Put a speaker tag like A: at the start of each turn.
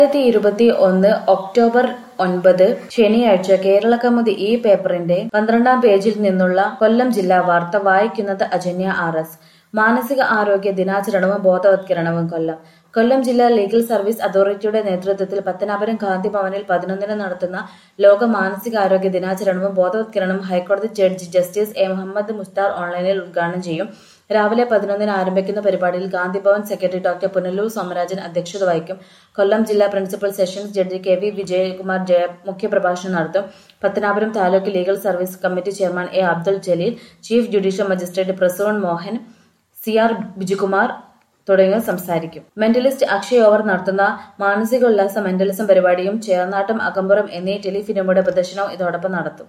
A: രണ്ടായിരത്തി ഇരുപത്തി ഒന്ന് ഒക്ടോബർ ഒൻപത് ശനിയാഴ്ച കേരള കൗമുദി ഈ പേപ്പറിന്റെ പന്ത്രണ്ടാം പേജിൽ നിന്നുള്ള കൊല്ലം ജില്ലാ വാർത്ത വായിക്കുന്നത് അജന്യ ആർ എസ് മാനസിക ആരോഗ്യ ദിനാചരണവും ബോധവത്കരണവും കൊല്ലം കൊല്ലം ജില്ലാ ലീഗൽ സർവീസ് അതോറിറ്റിയുടെ നേതൃത്വത്തിൽ പത്തനാപുരം ഗാന്ധി ഭവനിൽ പതിനൊന്നിന് നടത്തുന്ന ലോക മാനസികാരോഗ്യ ദിനാചരണവും ബോധവത്കരണവും ഹൈക്കോടതി judge justice A Muhammad Musthar ഓൺലൈനിൽ ഉദ്ഘാടനം ചെയ്യും രാവിലെ പതിനൊന്നിന് ആരംഭിക്കുന്ന പരിപാടിയിൽ ഗാന്ധിഭവൻ സെക്രട്ടറി ഡോക്ടർ പുനലൂർ സോമരാജൻ അധ്യക്ഷത വഹിക്കും കൊല്ലം ജില്ലാ principal sessions judge K V Vijayakumar Jaya മുഖ്യപ്രഭാഷണം നടത്തും Pathanapuram taluk legal service committee chairman A Abdul Jaleel chief judicial magistrate Prasoon Mohan C R Bijukumar തുടങ്ങിയവർ സംസാരിക്കും മെന്റലിസ്റ്റ് അക്ഷയ് ഓവർ നടത്തുന്ന മാനസിക ഉല്ലാസ മെന്റലിസം പരിപാടിയും ചേർന്നാട്ടം അകമ്പുറം എന്നീ ടെലിഫിലിമുടെ പ്രദർശനവും ഇതോടൊപ്പം നടത്തും